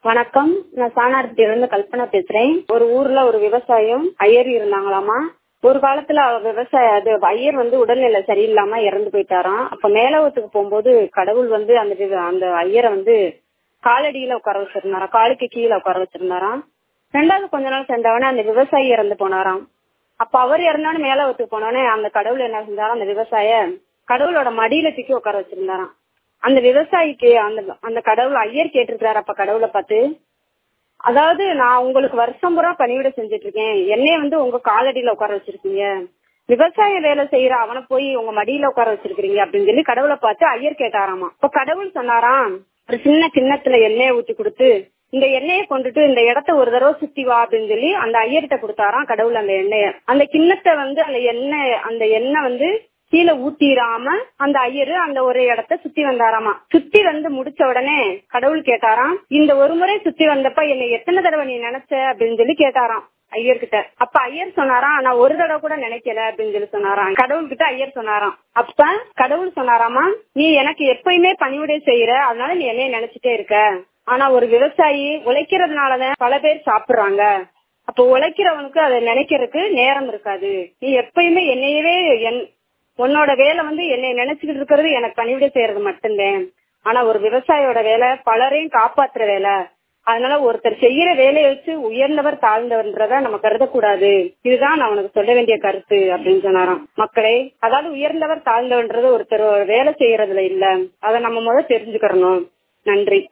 வணக்கம் நான் சாணார்த்தியிலிருந்து கல்பனா பேசுறேன் ஒரு ஊர்ல ஒரு விவசாயம் ஐயர் இருந்தாங்களாமா ஒரு காலத்துல அவ விவசாய அது ஐயர் வந்து உடல்நிலை சரியில்லாம இறந்து போயிட்டாராம் அப்ப மேலவத்துக்கு போகும்போது கடவுள் வந்து அந்த விவ- அந்த ஐயரை வந்து காலடியில உட்கார வச்சிருந்தாராம் காலுக்கு கீழே உட்கார வச்சிருந்தாராம் ரெண்டாவது கொஞ்ச நாள் சென்றவனே அந்த விவசாயி இறந்து போனாராம் அப்ப அவர் இறந்தாலும் மேலவத்துக்கு போனோடனே அந்த கடவுள் என்ன செஞ்சாராம் அந்த விவசாய கடவுளோட மடியில தூக்கி உட்கார வச்சிருந்தாராம் அந்த விவசாயிக்கு அந்த அந்த கடவுள் ஐயர் கேட்டிருக்கிறாரு அப்ப கடவுளை பார்த்து அதாவது நான் உங்களுக்கு வருஷம் பூரா பணிவிட செஞ்சுட்டு இருக்கேன் என்னைய வந்து உங்க காலடியில உட்கார வச்சிருக்கீங்க விவசாய வேலை செய்யற அவனை போய் உங்க மடியில உட்கார வச்சிருக்கீங்க அப்படின்னு சொல்லி கடவுளை பார்த்து ஐயர் கேட்டாராமா இப்ப கடவுள் சொன்னாராம் ஒரு சின்ன கிண்ணத்துல எண்ணெயை ஊத்தி கொடுத்து இந்த எண்ணெயை கொண்டுட்டு இந்த இடத்த ஒரு தடவை சுத்தி வா அப்படின்னு சொல்லி அந்த ஐயர்கிட்ட கொடுத்தாராம் கடவுள் அந்த எண்ணெய அந்த கிண்ணத்தை வந்து அந்த எண்ணெய் அந்த எண்ணெய் வந்து கீழே ஊத்திராம அந்த ஐயரு அந்த ஒரு இடத்த சுத்தி வந்தாராமா சுத்தி வந்து முடிச்ச உடனே கடவுள் கேட்டாராம் இந்த ஒரு முறை சுத்தி வந்தப்ப என்னை எத்தனை தடவை நீ நினைச்ச அப்படின்னு சொல்லி கேட்டாராம் ஐயர்கிட்ட அப்ப ஐயர் சொன்னாராம் நான் ஒரு தடவை கூட நினைக்கல அப்படின்னு சொல்லி சொன்னாராம் கடவுள் கிட்ட ஐயர் சொன்னாராம் அப்ப கடவுள் சொன்னாராமா நீ எனக்கு எப்பயுமே பணிவிடை செய்யற அதனால நீ என்னைய நினைச்சிட்டே இருக்க ஆனா ஒரு விவசாயி உழைக்கிறதுனாலதான் பல பேர் சாப்பிடுறாங்க அப்ப உழைக்கிறவனுக்கு அதை நினைக்கிறதுக்கு நேரம் இருக்காது நீ எப்பயுமே என்னையவே என் உன்னோட வேலை வந்து என்னை நினைச்சுக்கிட்டு இருக்கிறது எனக்கு பணிவிடை செய்யறது மட்டும்தான் ஆனா ஒரு விவசாயியோட வேலை பலரையும் காப்பாத்துற வேலை அதனால ஒருத்தர் செய்யற வேலையை வச்சு உயர்ந்தவர் தாழ்ந்தவர்ன்றத நம்ம கருதக்கூடாது இதுதான் நான் உனக்கு சொல்ல வேண்டிய கருத்து அப்படின்னு சொன்னாராம் மக்களே அதாவது உயர்ந்தவர் தாழ்ந்தவர்ன்றது ஒருத்தர் வேலை செய்யறதுல இல்ல அதை நம்ம முதல்ல தெரிஞ்சுக்கிறணும் நன்றி